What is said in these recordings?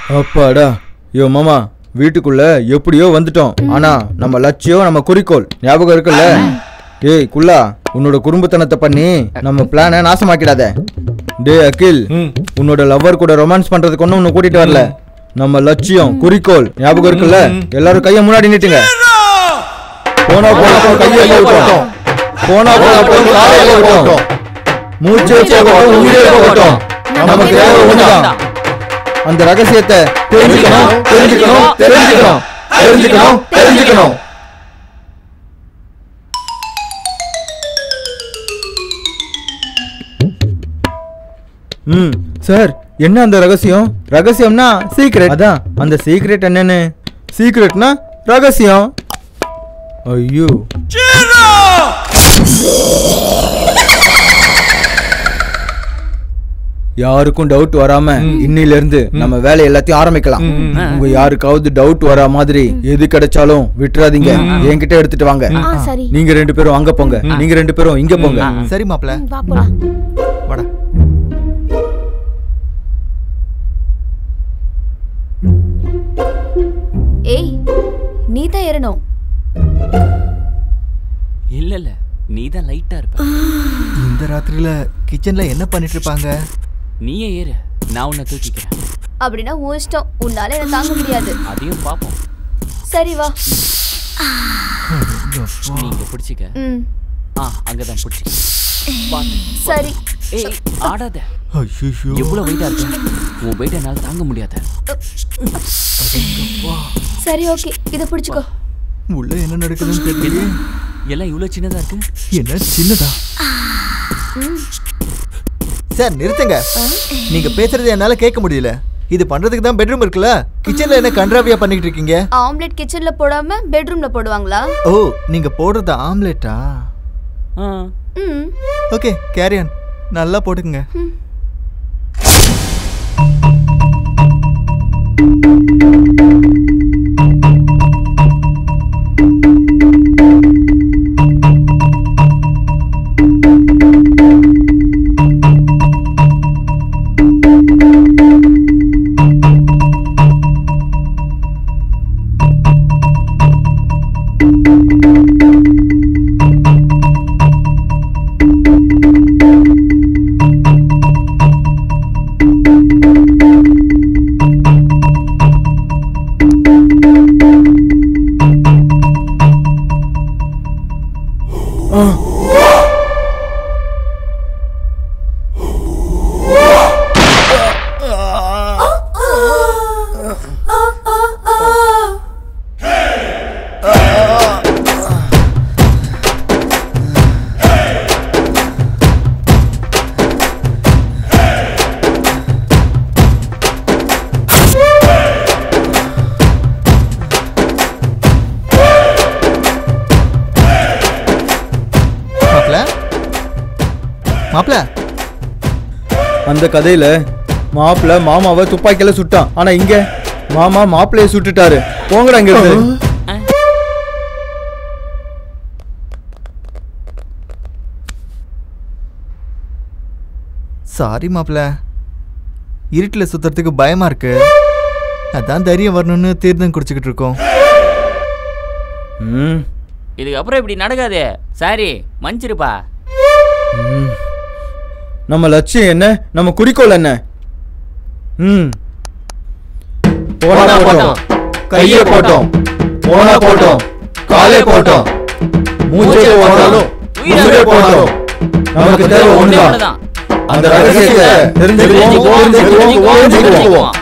அப்பாடா யோ மாமா வீட்டுக்குள்ள எப்படியோ வந்துட்டோம் ஆனா நம்ம லட்சியம் நம்ம குறிக்கோள் ஞாபகம் இருக்குல்ல டேய் குல்லா உன்னோட குறும்புத்தனத்தை பண்ணி நம்ம பிளானை நாசமாக்கிடாத டேய் அகில் உன்னோட லவ்வர் கூட ரொமான்ஸ் பண்றதுக்கு ஒன்றும் உன்னை கூட்டிட்டு வரல நம்ம லட்சியம் குறிக்கோள் ஞாபகம் இருக்குல்ல எல்லாரும் கையை முன்னாடி நீட்டுங்க போனா போனா போனா கையை போட்டோம் போனா போனா போனா காலை போட்டோம் மூச்சே போகட்டும் உயிரே போகட்டும் நமக்கு தேவை ஒண்ணுதான் அந்த ரகசியத்தை தெரிஞ்சுக்கணும் தெரிஞ்சுக்கணும் தெரிஞ்சுக்கணும் தெரிஞ்சுக்கணும் தெரிஞ்சுக்கணும் ம் சார் என்ன அந்த ரகசியம் ரகசியம்னா சீக்ரெட் அதான் அந்த சீக்ரெட் என்னன்னு சீக்ரெட்னா ரகசியம் ஐயோ யாருக்கும் டவுட் வராம இன்னில இருந்து நம்ம வேலை எல்லாத்தையும் ஆரம்பிக்கலாம் உங்க யாருக்காவது டவுட் வரா மாதிரி எது கிடைச்சாலும் விட்டுறாதீங்க என்கிட்ட எடுத்துட்டு வாங்க ஆ சரி நீங்க ரெண்டு பேரும் அங்க போங்க நீங்க ரெண்டு பேரும் இங்க போங்க சரி மாப்ள ம், வா போலாம் வாடா ஏய் நீ தான் ஏறணும் இல்ல இல்ல நீ தான் லைட்டா இருப்ப இந்த ராத்திரியில கிச்சன்ல என்ன பண்ணிட்டு இருப்பாங்க நீயே ஏறு நான் உன்னை தூக்கிக்கிறேன் அப்படின்னா உன் இஷ்டம் உன்னால என்ன தாங்க முடியாது அதையும் பாப்போம் சரி வா நீங்க பிடிச்சிக்க ம் ஆ அங்கதான் பிடிச்சிக்க பாத்து. சரி ஏய் ஏய், ஆடாத ஐயோ எவ்வளவு வெயிட்டா இருக்கு உன் வெயிட் என்னால தாங்க முடியாத சரி ஓகே இதை பிடிச்சுக்கோ உள்ள என்ன நடக்குதுன்னு தெரியல எல்லாம் இவ்வளவு சின்னதா இருக்கு என்ன சின்னதா சார் நிறுத்துங்க நீங்க பேசுறது என்னால கேட்க முடியல இது பண்றதுக்கு தான் பெட்ரூம் இருக்குல்ல கிச்சன்ல என்ன கன்றாவியா பண்ணிட்டு இருக்கீங்க ஆம்லெட் கிச்சன்ல போடாம பெட்ரூம்ல போடுவாங்களா ஓ நீங்க போடுறது ஆம்லெட்டா ஆ, ம் ஓகே கேரியன் நல்லா போட்டுக்குங்க மாப்ள மாப்ள அந்த கதையில மாப்பிள்ள மாமாவை துப்பாக்கியில சுட்டான் ஆனா இங்க மாமா மாப்பிள்ளைய சுட்டுட்டாரு போங்கடா இங்க இருந்து சாரி மாப்ள இருட்டில் சுத்துறதுக்கு பயமா இருக்கு அதான் தைரியம் வரணும்னு தீர்த்தம் குடிச்சுக்கிட்டு இருக்கோம் ம், இதுக்கப்புறம் இப்படி நடக்காது சாரி மன்னிச்சிருப்பா ம். நம்ம லட்சியம் என்ன நம்ம குறிக்கோள் என்ன ம் போனா போட்டோம் கையை போட்டோம் போனா போட்டோம் காலே போட்டோம் மூச்சே போனாலும் உயிரே போனாலும் நமக்கு தேவை ஒண்ணுதான் ஒண்ணுதான். அந்த ரகசியத்தை தெரிஞ்சுக்குவோம் தெரிஞ்சுக்குவோம் தெரிஞ்சுக்குவோம்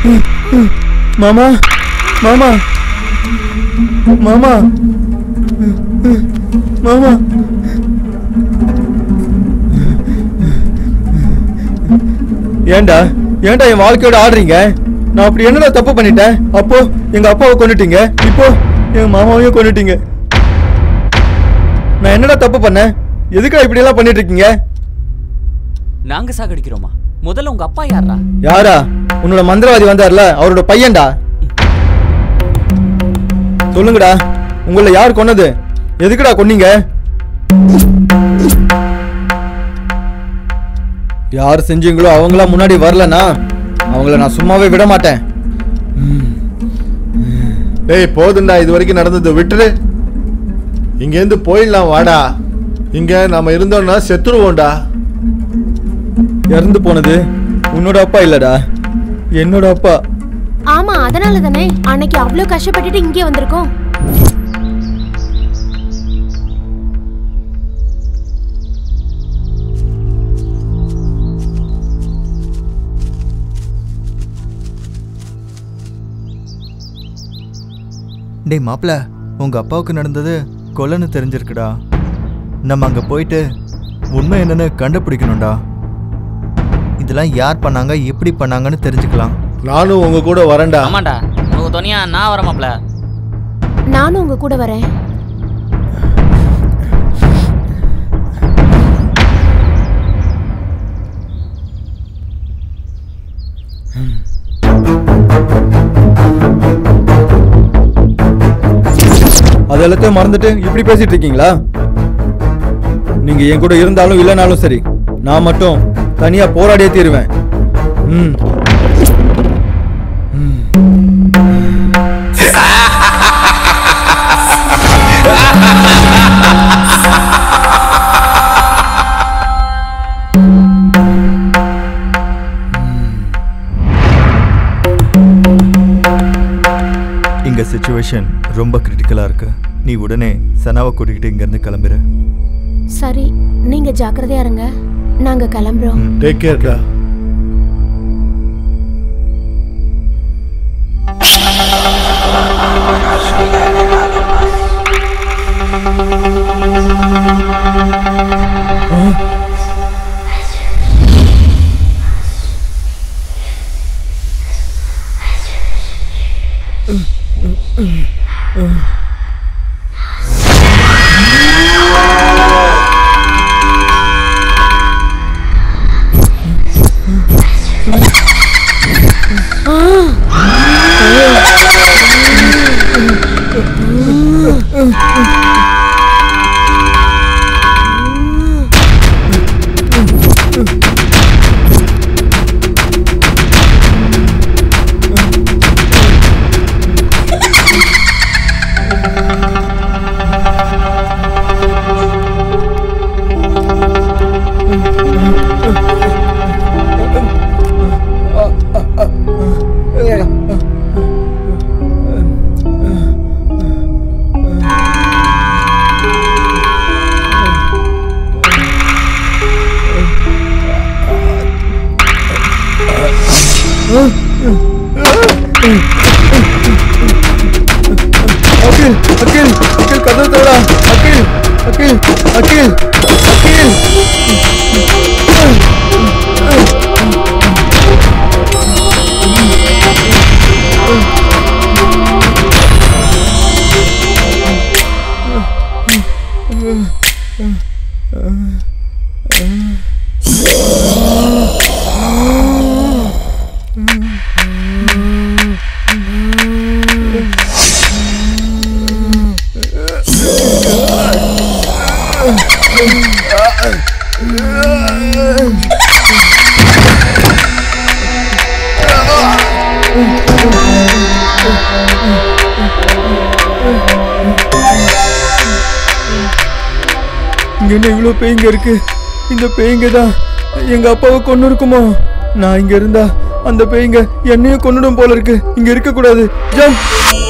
மாமா மாமா மாமா மாமா ஏன்டா ஏன்டா என் வாழ்க்கையோட ஆடுறீங்க நான் அப்படி என்னடா தப்பு பண்ணிட்டேன் அப்போ எங்க அப்பாவை கொன்னுட்டீங்க இப்போ என் மாமாவையும் கொன்னுட்டீங்க நான் என்னடா தப்பு பண்ணேன் எதுக்கா இப்படி எல்லாம் பண்ணிட்டு இருக்கீங்க நாங்க சாகடிக்கிறோமா முதல்ல உங்க அப்பா யாரா யாரா உன்னோட மந்திரவாதி வந்தார்ல அவரோட பையன்டா சொல்லுங்கடா உங்களை யார் கொன்னது எதுக்குடா கொன்னீங்க யார் செஞ்சீங்களோ அவங்களா முன்னாடி வரலனா அவங்கள நான் சும்மாவே விட மாட்டேன் டேய் போதுண்டா இது வரைக்கும் நடந்தது விட்டுரு இங்கேருந்து போயிடலாம் வாடா இங்க நாம இருந்தோம்னா செத்துருவோம்டா இறந்து போனது உன்னோட அப்பா இல்லடா என்னோட அப்பா ஆமா அதனால தானே அன்னைக்கு அவ்வளோ கஷ்டப்பட்டுட்டு இங்கே வந்திருக்கோம் டேய் மாப்ள உங்க அப்பாவுக்கு நடந்தது கொல்லன்னு தெரிஞ்சிருக்குடா நம்ம அங்க போயிட்டு உண்மை என்னன்னு கண்டுபிடிக்கணும்டா இதெல்லாம் யார் பண்ணாங்க எப்படி பண்ணாங்கன்னு தெரிஞ்சுக்கலாம் நானும் உங்க கூட வரேன்டா ஆமாண்டா உங்க துணியா நான் வரமாப்ல நானும் உங்க கூட வரேன் அது எல்லாத்தையும் மறந்துட்டு இப்படி பேசிட்டு இருக்கீங்களா நீங்க என் கூட இருந்தாலும் இல்லைனாலும் சரி நான் மட்டும் தனியா போராடியே தீருவேன் ம் இங்க சுச்சுவேஷன் ரொம்ப கிரிட்டிக்கலா இருக்கு நீ உடனே சனாவை கூட்டிக்கிட்டு இங்கேருந்து கிளம்பிரு சரி நீங்க ஜாக்கிரதையா இருங்க நாங்க கிளம்புறோம் டேக் கேர்டா அகில் அகில் அகில் கதவு தோடா அகில் அகில் அகில் அகில் இங்க என்ன இவ்வளோ பேய்ங்க இருக்கு இந்த பேய்ங்க தான் எங்க அப்பாவை கொண்டு இருக்குமோ நான் இங்க இருந்தா அந்த பேய்ங்க என்னையும் கொன்னுடும் போல இருக்கு இங்க இருக்க கூடாது ஜம்ப்